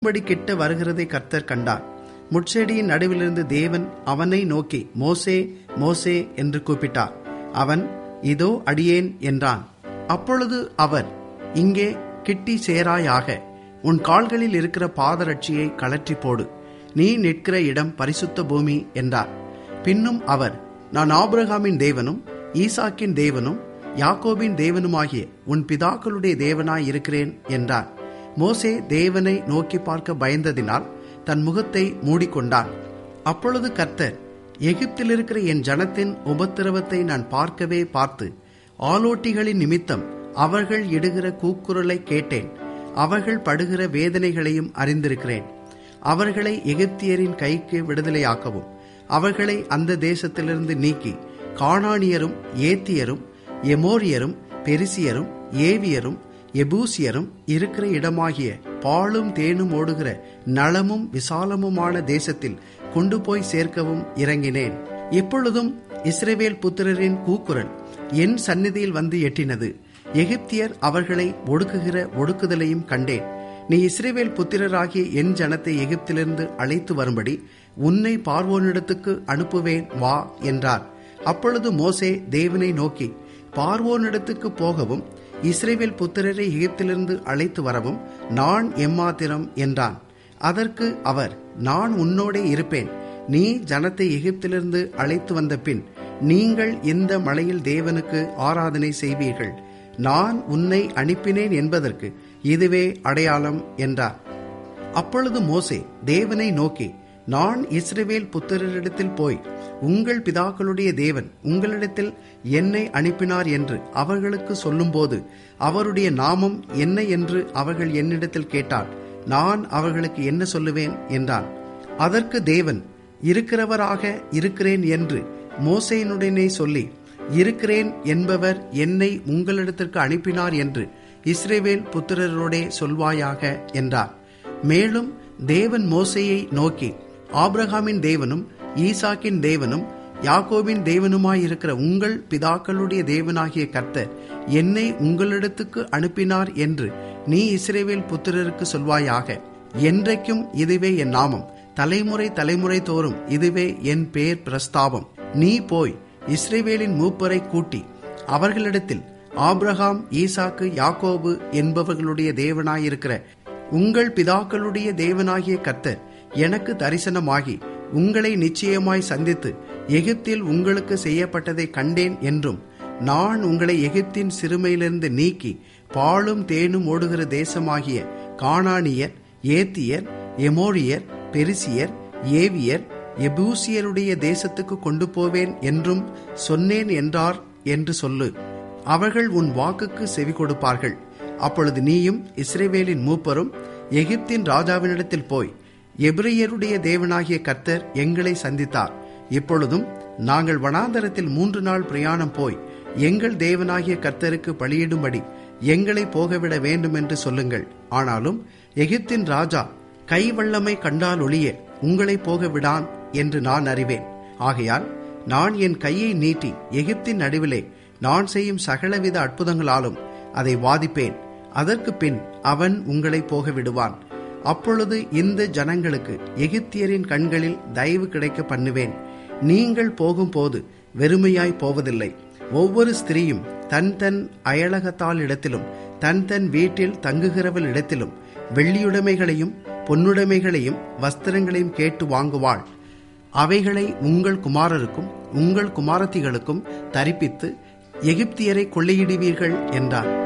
படி கிட்ட வருகிறதை கர்த்தர் கண்டார் முட்செடியின் நடுவிலிருந்து தேவன் அவனை நோக்கி மோசே மோசே என்று கூப்பிட்டார் அவன் இதோ அடியேன் என்றான் அப்பொழுது அவர் இங்கே கிட்டி சேராயாக உன் கால்களில் இருக்கிற பாதரட்சியை கலற்றி போடு நீ நிற்கிற இடம் பரிசுத்த பூமி என்றார் பின்னும் அவர் நான் ஆபிரகாமின் தேவனும் ஈசாக்கின் தேவனும் யாக்கோபின் தேவனுமாகிய உன் பிதாக்களுடைய தேவனாய் இருக்கிறேன் என்றார் மோசே தேவனை நோக்கி பார்க்க பயந்ததினால் தன் முகத்தை மூடிக்கொண்டான் அப்பொழுது கர்த்தர் எகிப்தில் இருக்கிற என் ஜனத்தின் உபத்திரவத்தை நான் பார்க்கவே பார்த்து ஆலோட்டிகளின் நிமித்தம் அவர்கள் இடுகிற கூக்குரலை கேட்டேன் அவர்கள் படுகிற வேதனைகளையும் அறிந்திருக்கிறேன் அவர்களை எகிப்தியரின் கைக்கு விடுதலையாக்கவும் அவர்களை அந்த தேசத்திலிருந்து நீக்கி காணானியரும் ஏத்தியரும் எமோரியரும் பெரிசியரும் ஏவியரும் எபூசியரும் இருக்கிற இடமாகிய பாலும் தேனும் ஓடுகிற நலமும் விசாலமுமான தேசத்தில் கொண்டு போய் சேர்க்கவும் இறங்கினேன் இப்பொழுதும் இஸ்ரேவேல் புத்திரரின் கூக்குரல் என் சந்நிதியில் வந்து எட்டினது எகிப்தியர் அவர்களை ஒடுக்குகிற ஒடுக்குதலையும் கண்டேன் நீ இஸ்ரேவேல் புத்திரராகிய என் ஜனத்தை எகிப்திலிருந்து அழைத்து வரும்படி உன்னை பார்வோனிடத்துக்கு அனுப்புவேன் வா என்றார் அப்பொழுது மோசே தேவனை நோக்கி பார்வோனிடத்துக்கு போகவும் இஸ்ரேவேல் புத்திரரை எகிப்திலிருந்து அழைத்து வரவும் நான் எம்மாத்திரம் என்றான் அதற்கு அவர் நான் உன்னோடே இருப்பேன் நீ ஜனத்தை எகிப்திலிருந்து அழைத்து வந்த பின் நீங்கள் இந்த மலையில் தேவனுக்கு ஆராதனை செய்வீர்கள் நான் உன்னை அனுப்பினேன் என்பதற்கு இதுவே அடையாளம் என்றார் அப்பொழுது மோசே தேவனை நோக்கி நான் இஸ்ரவேல் புத்திரரிடத்தில் போய் உங்கள் பிதாக்களுடைய தேவன் உங்களிடத்தில் என்னை அனுப்பினார் என்று அவர்களுக்கு சொல்லும்போது அவருடைய நாமம் என்ன என்று அவர்கள் என்னிடத்தில் கேட்டார் நான் அவர்களுக்கு என்ன சொல்லுவேன் என்றான் அதற்கு தேவன் இருக்கிறவராக இருக்கிறேன் என்று மோசையினுடனே சொல்லி இருக்கிறேன் என்பவர் என்னை உங்களிடத்திற்கு அனுப்பினார் என்று இஸ்ரேவேல் புத்திரரோடே சொல்வாயாக என்றார் மேலும் தேவன் மோசையை நோக்கி ஆபிரகாமின் தேவனும் ஈசாக்கின் தேவனும் யாக்கோபின் தேவனுமாயிருக்கிற உங்கள் பிதாக்களுடைய தேவனாகிய கர்த்தர் என்னை உங்களிடத்துக்கு அனுப்பினார் என்று நீ இஸ்ரேவேல் புத்திரருக்கு சொல்வாயாக என்றைக்கும் இதுவே என் நாமம் தலைமுறை தலைமுறை தோறும் இதுவே என் பேர் பிரஸ்தாபம் நீ போய் இஸ்ரேவேலின் மூப்பரை கூட்டி அவர்களிடத்தில் ஆபிரகாம் ஈசாக்கு யாக்கோபு என்பவர்களுடைய தேவனாயிருக்கிற உங்கள் பிதாக்களுடைய தேவனாகிய கர்த்தர் எனக்கு தரிசனமாகி உங்களை நிச்சயமாய் சந்தித்து எகிப்தில் உங்களுக்கு செய்யப்பட்டதை கண்டேன் என்றும் நான் உங்களை எகிப்தின் சிறுமையிலிருந்து நீக்கி பாலும் தேனும் ஓடுகிற தேசமாகிய கானானியர் ஏத்தியர் எமோரியர் பெரிசியர் ஏவியர் எபூசியருடைய தேசத்துக்கு கொண்டு போவேன் என்றும் சொன்னேன் என்றார் என்று சொல்லு அவர்கள் உன் வாக்குக்கு செவி கொடுப்பார்கள் அப்பொழுது நீயும் இஸ்ரேவேலின் மூப்பரும் எகிப்தின் ராஜாவினிடத்தில் போய் எபிரையருடைய தேவனாகிய கர்த்தர் எங்களை சந்தித்தார் இப்பொழுதும் நாங்கள் வனாந்தரத்தில் மூன்று நாள் பிரயாணம் போய் எங்கள் தேவனாகிய கர்த்தருக்கு பலியிடும்படி எங்களை போகவிட வேண்டும் என்று சொல்லுங்கள் ஆனாலும் எகிப்தின் ராஜா கை வல்லமை கண்டால் ஒளிய உங்களை போக விடான் என்று நான் அறிவேன் ஆகையால் நான் என் கையை நீட்டி எகிப்தின் நடுவிலே நான் செய்யும் சகலவித அற்புதங்களாலும் அதை வாதிப்பேன் அதற்கு பின் அவன் உங்களை போக விடுவான் அப்பொழுது இந்த ஜனங்களுக்கு எகிப்தியரின் கண்களில் தயவு கிடைக்க பண்ணுவேன் நீங்கள் போகும்போது வெறுமையாய் போவதில்லை ஒவ்வொரு ஸ்திரீயும் தன் தன் அயலகத்தால் இடத்திலும் தன் தன் வீட்டில் தங்குகிறவள் இடத்திலும் வெள்ளியுடைமைகளையும் பொன்னுடைமைகளையும் வஸ்திரங்களையும் கேட்டு வாங்குவாள் அவைகளை உங்கள் குமாரருக்கும் உங்கள் குமாரத்திகளுக்கும் தரிப்பித்து எகிப்தியரை கொள்ளையிடுவீர்கள் என்றார்